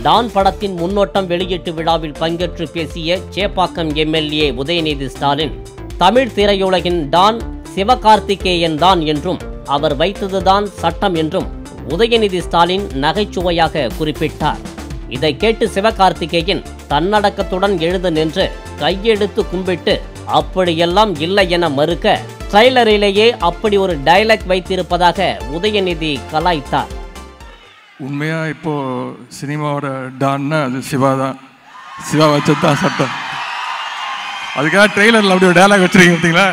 Don படத்தின் முன்னோட்டம் வெளியீட்டு விழாவில் பங்கேற்று பேசிய சேப்பாக்கம் எம்எல்ஏ உதயநிதி ஸ்டாலின் தமிழ் திரையுலகின் டான் சிவகார்த்திகேயன் தான் என்றும் அவர் வைத்ததுதான் சட்டம் என்றும் உதயநிதி ஸ்டாலின் நகைச்சுவையாக குறிப்பிட்டார் இதை கேட்டு சிவகார்த்திகேயன் தன்னடக்கத்துடன் எழுந்து நின்று கையெடுத்து கும்பிட்டு அப்படியெல்லாம் இல்லை என மறுக்க ட்ரைலரிலேயே அப்படி ஒரு டயலாக் வைத்திருப்பதாக உதயநிதி கலாய்த்தார் உண்மையாக இப்போது சினிமாவோட டான்னா அது சிவா தான் சிவா வச்சது தான் சட்டம் அதுக்காக ட்ரெய்லரில் அப்படி ஒரு டயலாக் வச்சுருக்கீங்க பார்த்தீங்களா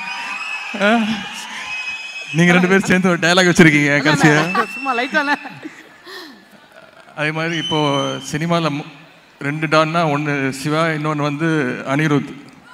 நீங்கள் ரெண்டு பேரும் சேர்ந்து ஒரு டயலாக் வச்சுருக்கீங்க கடைசியாக சும்மா லைட்டான அதே மாதிரி இப்போது சினிமாவில் ரெண்டு டான்னா ஒன்று சிவா இன்னொன்று வந்து அனிருத்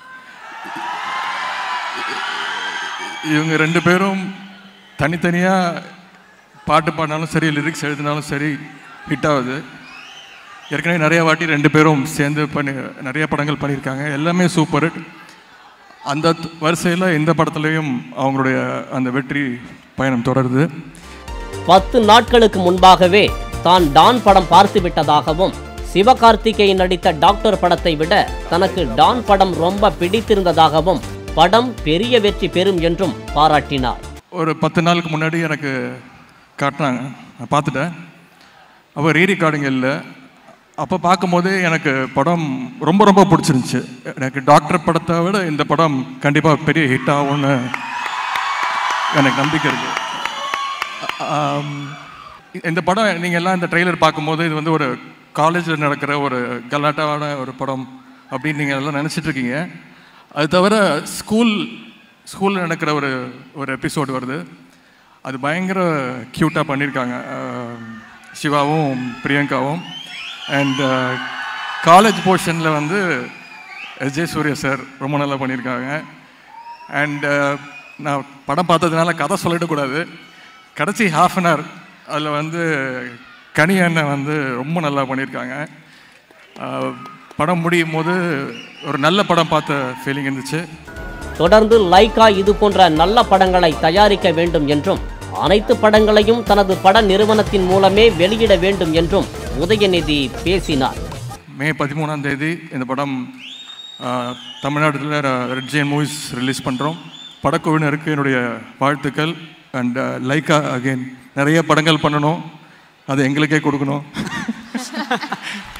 இவங்க ரெண்டு பேரும் தனித்தனியாக பாட்டு பாடினாலும் சரி லிரிக்ஸ் எழுதினாலும் சரி ஹிட் ஆகுது ஏற்கனவே நிறைய வாட்டி ரெண்டு பேரும் சேர்ந்து பண்ணி நிறைய படங்கள் பண்ணியிருக்காங்க எல்லாமே சூப்பர் ஹிட் அந்த வரிசையில் இந்த படத்துலையும் அவங்களுடைய அந்த வெற்றி பயணம் தொடருது பத்து நாட்களுக்கு முன்பாகவே தான் டான் படம் பார்த்து விட்டதாகவும் சிவகார்த்திகேயன் நடித்த டாக்டர் படத்தை விட தனக்கு டான் படம் ரொம்ப பிடித்திருந்ததாகவும் படம் பெரிய வெற்றி பெறும் என்றும் பாராட்டினார் ஒரு பத்து நாளுக்கு முன்னாடி எனக்கு காட்டினாங்க நான் பார்த்துட்டேன் அப்போ ரீ ரெக்கார்டிங் இல்லை அப்போ பார்க்கும்போதே எனக்கு படம் ரொம்ப ரொம்ப பிடிச்சிருந்துச்சு எனக்கு டாக்டர் படத்தை விட இந்த படம் கண்டிப்பாக பெரிய ஹிட் ஆகும்னு எனக்கு நம்பிக்கை இருக்குது ஆம், இந்த படம் நீங்கள் எல்லாம் இந்த ட்ரெய்லர் பார்க்கும்போது இது வந்து ஒரு காலேஜில் நடக்கிற ஒரு கலாட்டாவான ஒரு படம் அப்படின்னு நீங்கள் எல்லாம் நினச்சிட்டு இருக்கீங்க அது தவிர ஸ்கூல் ஸ்கூலில் நடக்கிற ஒரு ஒரு எபிசோடு வருது அது பயங்கர க்யூட்டாக பண்ணியிருக்காங்க ஆம், சிவாவும் பிரியங்காவும் அண்ட் காலேஜ் போர்ஷனில் வந்து எஸ் ஜே சூர்யா சார் ரொம்ப நல்லா பண்ணியிருக்காங்க அண்ட் நான் படம் பார்த்ததுனால கதை சொல்லிடக்கூடாது கடைசி ஹாஃப் அன் ஹவர் அதில் வந்து கனி அண்ணன் வந்து ரொம்ப நல்லா பண்ணியிருக்காங்க அஹ், படம் முடியும் போது ஒரு நல்ல படம் பார்த்த ஃபீலிங் இருந்துச்சு தொடர்ந்து லைகா இது போன்ற நல்ல படங்களை தயாரிக்க வேண்டும் என்றும் அனைத்து படங்களையும் தனது பட நிறுவனத்தின் மூலமே வெளியிட வேண்டும் என்றும் உதயநிதி பேசினார் மே பதிமூணாம் தேதி இந்த படம் அஹ், தமிழ்நாட்டில் ரெட் ஜெயின் மூவிஸ் ரிலீஸ் பண்ணுறோம் படக்குழுவினருக்கு என்னுடைய வாழ்த்துக்கள் அண்ட் லைக்கா அகைன் நிறைய படங்கள் பண்ணணும் அது எங்களுக்கே கொடுக்கணும்